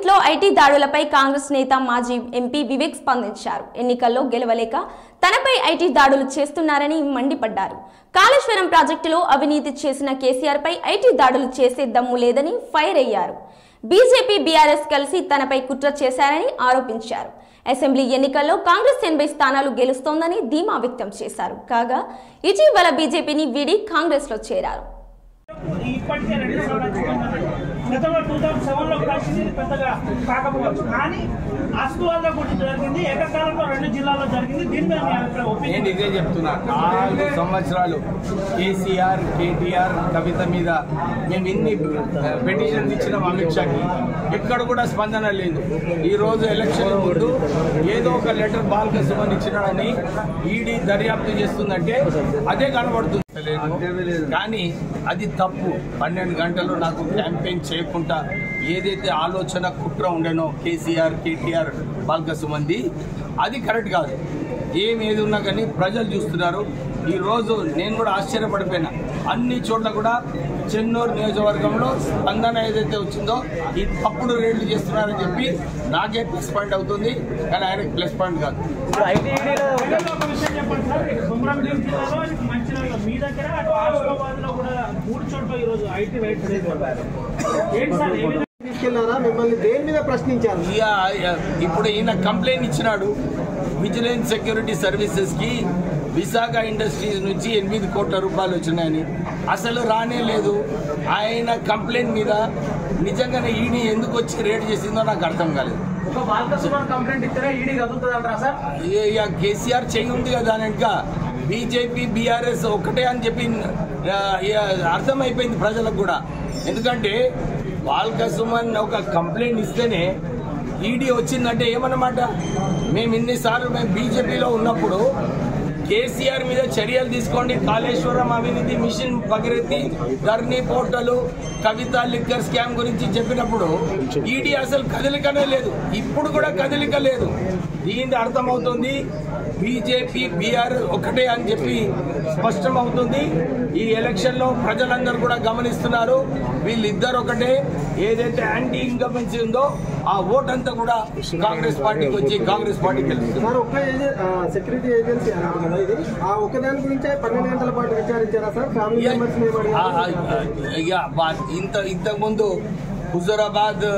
లో ఐటీ దాడులపై కాంగ్రెస్ నేత మాజీ ఎంపీ వివేక్ స్పందించారు ఎన్నికల్లో గెలవలేక తనపై ఐటీ దాడులు చేస్తున్నారని మండిపడ్డారు కాళేశ్వరం ప్రాజెక్టులో అవినీతి చేసిన కేసీఆర్ పై ఐటీ దాడులు చేసే దమ్ము లేదని ఫైర్ అయ్యారు బీజేపీ బీఆర్ఎస్ కలిసి తనపై కుట్ర చేశారని ఆరోపించారు అసెంబ్లీ ఎన్నికల్లో కాంగ్రెస్ ఎనభై స్థానాలు గెలుస్తోందని ధీమా వ్యక్తం చేశారు కాగా ఇటీవల బీజేపీని వీడి కాంగ్రెస్ లో చేరారు ఇప్పటికే రెండు సంవత్సరాలు గతంలో టూ థౌసండ్ సెవెన్ లో కలిసింది ఇది పెద్దగా కాకపోవచ్చు కానీ అస్కువాల్లో కూడా జరిగింది ఏకకాలంలో రెండు జిల్లాల్లో జరిగింది దీని మీద మీ అభిప్రాయం ఒపీనియన్ నేను ఇదే చెప్తున్నా నాలుగు సంవత్సరాలు కేసీఆర్ కేటీఆర్ కవిత మీద మేము ఇన్ని పిటిషన్స్ ఇచ్చినాం అమిత్ షాకి ఎక్కడ కూడా స్పందన లేదు ఈ రోజు ఎలక్షన్ ముందు ఏదో ఒక లెటర్ బాల్క సుమన్ ఇచ్చినాడని ఈడీ దర్యాప్తు చేస్తుందంటే అదే కనబడుతుంది లేదు కానీ అది తప్పు పన్నెండు గంటలు నాకు క్యాంపెయిన్ చేయకుండా ఏదైతే ఆలోచన కుట్ర ఉండనో కేసీఆర్ కేటీఆర్ బాల్క సుమంది అది కరెక్ట్ కాదు ఏం ఏది ఉన్నా కానీ ప్రజలు చూస్తున్నారు ఈ రోజు నేను కూడా ఆశ్చర్యపడిపోయినా అన్ని చోట్ల కూడా చెన్నూరు నియోజకవర్గంలో స్పందన ఏదైతే వచ్చిందో ఈ తప్పుడు రేట్లు చేస్తున్నారని చెప్పి నాకే ప్లస్ పాయింట్ అవుతుంది కానీ ఆయనకి ప్లస్ పాయింట్ కాదు ప్రజల్లో ఒక విషయం చెప్పండి సార్ కుమ్రంభీం జిల్లాలో ఇటు మంచిర్యాలలో మీ దగ్గర అటు ఆసిఫాబాద్ లో కూడా మూడు చోట్ల ఈ రోజు ఐటీ రైట్స్ ఏంటి సార్ ఏ విధంగా తీసుకెళ్లారా మిమ్మల్ని దేని మీద ప్రశ్నించారు ఇక ఇప్పుడు ఈయన కంప్లైంట్ ఇచ్చినాడు విజిలెన్స్ సెక్యూరిటీ సర్వీసెస్ కి విశాఖ ఇండస్ట్రీస్ నుంచి ఎనిమిది కోట్ల రూపాయలు వచ్చినాయని అసలు రానే లేదు ఆయన కంప్లైంట్ మీద నిజంగానే ఈడీ ఎందుకు వచ్చి రేట్ చేసిందో నాకు అర్థం కాలేదు ఒక బాలకృష్ణ కంప్లైంట్ ఇస్తేనే ఈడీ కదులుతుంది అంటారా సార్ ఇక- ఇక కేసీఆర్ చెయ్యి ఉంది కదా దాని వెనుక బీజేపీ బీఆర్ఎస్ ఒకటే అని చెప్పి ఆ, ఇక అర్థమైపోయింది ప్రజలకు కూడా ఎందుకంటే వాల్క సుమన్ ఒక కంప్లైంట్ ఇస్తేనే ఈడీ వచ్చిందంటే ఏమన్నమాట మేము ఇన్నిసార్లు మేము బీజేపీలో ఉన్నప్పుడు కేసీఆర్ మీద చర్యలు తీసుకోండి కాళేశ్వరం అవినీతి mission Bhagirathi Dharani portal Kavitha liquor scam గురించి చెప్పినప్పుడు ఈడీ అసలు కదలికనే లేదు ఇప్పుడు కూడా కదలిక లేదు దీని అర్థమవుతుంది బీజేపీ బీఆర్ ఒకటే అని చెప్పి స్పష్టం అవుతుంది ఈ ఎలక్షన్ లో ప్రజలందరూ కూడా గమనిస్తున్నారు వీళ్ళిద్దరు ఒకటే ఏదైతే యాంటీ ఇన్కమెన్సీ ఉందో ఆ ఓట్ అంతా కూడా కాంగ్రెస్ పార్టీకి వచ్చి కాంగ్రెస్ పార్టీకి వెళ్తుంది సార్ ఒక్క ఏజె- ఆ, సెక్యూరిటీ ఏజెన్సీ అన్నారు కదా ఇది ఆ ఒక్కదాని గురించే పన్నెండు గంటల పాటు విచారించారా సార్ ఫ్యామిలీ ఇక- మెంబర్స్ ఆ- ఆ- ఇక బా- ఇంత ఇంతకు ముందు హుజూరాబాద్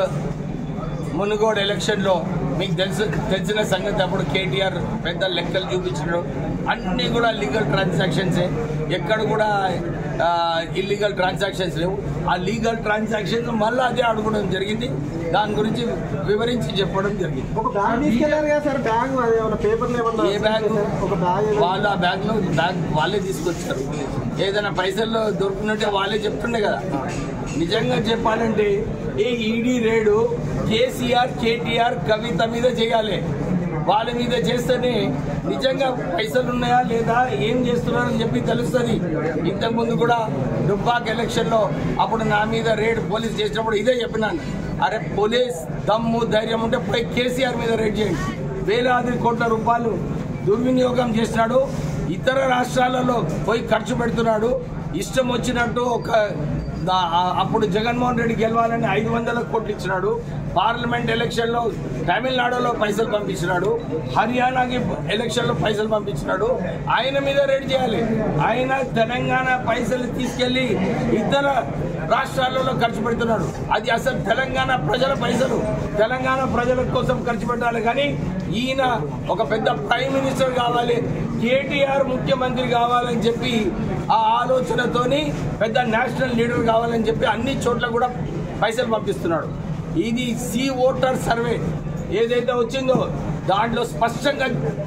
మునుగోడు ఎలక్షన్ లో మీకు తెలుసు తెలిసిన సంగతి అప్పుడు కేటీఆర్ పెద్ద లెక్కలు చూపించడం అన్ని కూడా లీగల్ ట్రాన్సాక్షన్సే ఎక్కడ కూడా ఇల్లీగల్ ట్రాన్సాక్షన్స్ లేవు ఆ లీగల్ ట్రాన్సాక్షన్స్ మళ్ళీ అదే అడగడం జరిగింది దాని గురించి వివరించి చెప్పడం జరిగింది ఒక బ్యాగ్ తీసుకెళ్లారు కదా సార్ బ్యాగ్ అది ఏమైనా పేపర్లు ఏమన్నా ఏ బ్యాగ్ ఒక బ్యాగ్ ఏదో- వాళ్ళు ఆ బ్యాగ్ లో బ్యాగ్ వాళ్ళే తీసుకొచ్చారు ఏదైనా పైసలు దొరుకుతుంటే వాళ్ళే చెప్తుండే కదా నిజంగా చెప్పాలంటే ఈ ఈడీ రేడు కేసీఆర్ కేటీఆర్ కవిత మీద చేయాలి వాళ్ళ మీద చేస్తేనే నిజంగా పైసలు ఉన్నాయా లేదా ఏం చేస్తున్నారని చెప్పి తెలుస్తుంది ఇంతకుముందు కూడా దుబ్బాక్ ఎలక్షన్ లో అప్పుడు నా మీద రేడ్ పోలీస్ చేసినప్పుడు ఇదే చెప్పినాను అరే పోలీస్ దమ్ము ధైర్యం ఉంటే పై కేసీఆర్ మీద రేడ్ చేయండి వేలాది కోట్ల రూపాయలు దుర్వినియోగం చేసినాడు ఇతర రాష్ట్రాలలో పోయి ఖర్చు పెడుతున్నాడు ఇష్టం వచ్చినట్టు ఒక దా- ఆ- అప్పుడు జగన్మోహన్ రెడ్డి గెలవాలని ఐదు వందల కోట్లు ఇచ్చినాడు పార్లమెంట్ ఎలక్షన్ లో తమిళనాడులో పైసలు పంపించినాడు హర్యానాకి ఎలక్షన్ లో పైసలు పంపించినాడు ఆయన మీద రెడీ చేయాలి ఆయన తెలంగాణ పైసలు తీసుకెళ్లి ఇతర రాష్ట్రాలలో ఖర్చు పెడుతున్నాడు అది అసలు తెలంగాణ ప్రజల పైసలు తెలంగాణ ప్రజల కోసం ఖర్చు పెట్టాలి కానీ ఈయన ఒక పెద్ద ప్రైమ్ మినిస్టర్ కావాలి కేటీఆర్ ముఖ్యమంత్రి కావాలని చెప్పి ఆ ఆలోచనతోని పెద్ద నేషనల్ లీడర్ కావాలని చెప్పి అన్ని చోట్ల కూడా పైసలు పంపిస్తున్నాడు ఇది సి ఓటర్ సర్వే ఏదైతే వచ్చిందో దాంట్లో స్పష్టంగా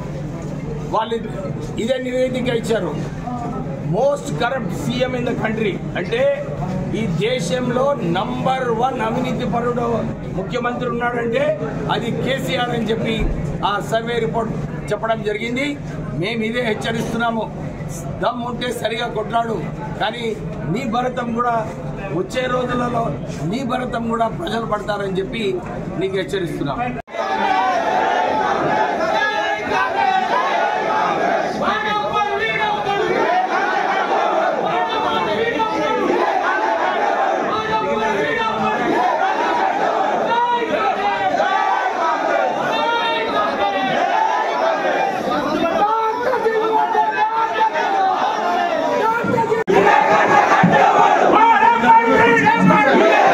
వాళ్ళు ఇదే నివేదిక ఇచ్చారు most corrupt CM in the country అంటే ఈ దేశంలో నంబర్ వన్ అవినీతి పరుడు ముఖ్యమంత్రి ఉన్నాడంటే అది కేసీఆర్ అని చెప్పి ఆ సర్వే రిపోర్ట్ చెప్పడం జరిగింది మేము ఇదే హెచ్చరిస్తున్నాము దమ్ ఉంటే సరిగా కొట్లాడు కానీ నీ భరతం కూడా వచ్చే రోజులలో నీ భరతం కూడా ప్రజలు పడతారని చెప్పి నీకు హెచ్చరిస్తున్నాం Hey! చేస్తాడు